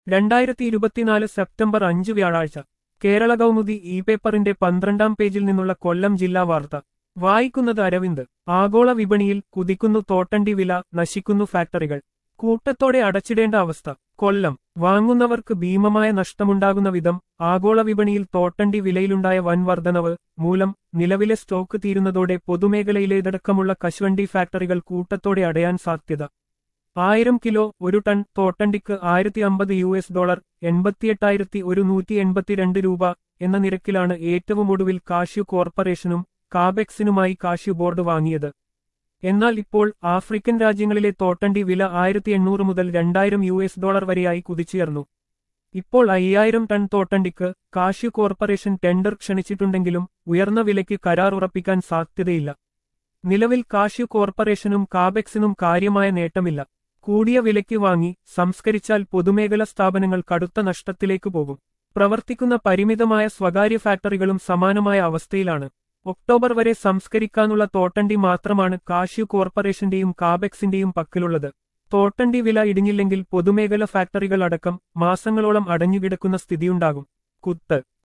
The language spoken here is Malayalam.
രണ്ടായിരത്തി ഇരുപത്തിനാല് സെപ്റ്റംബർ അഞ്ച് വ്യാഴാഴ്ച കേരള കൗമുദി ഇ പേപ്പറിന്റെ പന്ത്രണ്ടാം പേജിൽ നിന്നുള്ള കൊല്ലം ജില്ലാ വാർത്ത വായിക്കുന്നത് അരവിന്ദ് ആഗോള വിപണിയിൽ കുതിക്കുന്നു തോട്ടണ്ടി വില നശിക്കുന്നു ഫാക്ടറികൾ കൂട്ടത്തോടെ അടച്ചിടേണ്ട അവസ്ഥ കൊല്ലം വാങ്ങുന്നവർക്ക് ഭീമമായ നഷ്ടമുണ്ടാകുന്ന വിധം ആഗോള വിപണിയിൽ തോട്ടണ്ടി വിലയിലുണ്ടായ വൻ വർധനവ് മൂലം നിലവിലെ സ്റ്റോക്ക് തീരുന്നതോടെ പൊതുമേഖലയിലേതടക്കമുള്ള കശുവണ്ടി ഫാക്ടറികൾ കൂട്ടത്തോടെ അടയാൻ സാധ്യത ആയിരം കിലോ ഒരു ടൺ തോട്ടണ്ടിക്ക് ആയിരത്തി അമ്പത് യു എസ് ഡോളർ എൺപത്തിയെട്ടായിരത്തി ഒരു നൂറ്റി എൺപത്തിരണ്ട് രൂപ എന്ന നിരക്കിലാണ് ഏറ്റവും ഒടുവിൽ കാഷ്യു കോർപ്പറേഷനും കാബെക്സിനുമായി കാഷ്യു ബോർഡ് വാങ്ങിയത് എന്നാൽ ഇപ്പോൾ ആഫ്രിക്കൻ രാജ്യങ്ങളിലെ തോട്ടണ്ടി വില ആയിരത്തി എണ്ണൂറ് മുതൽ രണ്ടായിരം യു എസ് ഡോളർ വരെയായി കുതിച്ചുയർന്നു ഇപ്പോൾ അയ്യായിരം ടൺ തോട്ടണ്ടിക്ക് കാഷ്യു കോർപ്പറേഷൻ ടെൻഡർ ക്ഷണിച്ചിട്ടുണ്ടെങ്കിലും ഉയർന്ന വിലയ്ക്ക് കരാർ ഉറപ്പിക്കാൻ സാധ്യതയില്ല നിലവിൽ കാഷ്യു കോർപ്പറേഷനും കാബെക്സിനും കാര്യമായ നേട്ടമില്ല കൂടിയ വിലയ്ക്ക് വാങ്ങി സംസ്കരിച്ചാൽ പൊതുമേഖലാ സ്ഥാപനങ്ങൾ കടുത്ത നഷ്ടത്തിലേക്ക് പോകും പ്രവർത്തിക്കുന്ന പരിമിതമായ സ്വകാര്യ ഫാക്ടറികളും സമാനമായ അവസ്ഥയിലാണ് ഒക്ടോബർ വരെ സംസ്കരിക്കാനുള്ള തോട്ടണ്ടി മാത്രമാണ് കാഷ്യു കോർപ്പറേഷന്റെയും കാബെക്സിന്റെയും പക്കലുള്ളത് തോട്ടണ്ടി വില ഇടിഞ്ഞില്ലെങ്കിൽ പൊതുമേഖല ഫാക്ടറികൾ അടക്കം മാസങ്ങളോളം അടഞ്ഞുകിടക്കുന്ന സ്ഥിതിയുണ്ടാകും കുത്ത്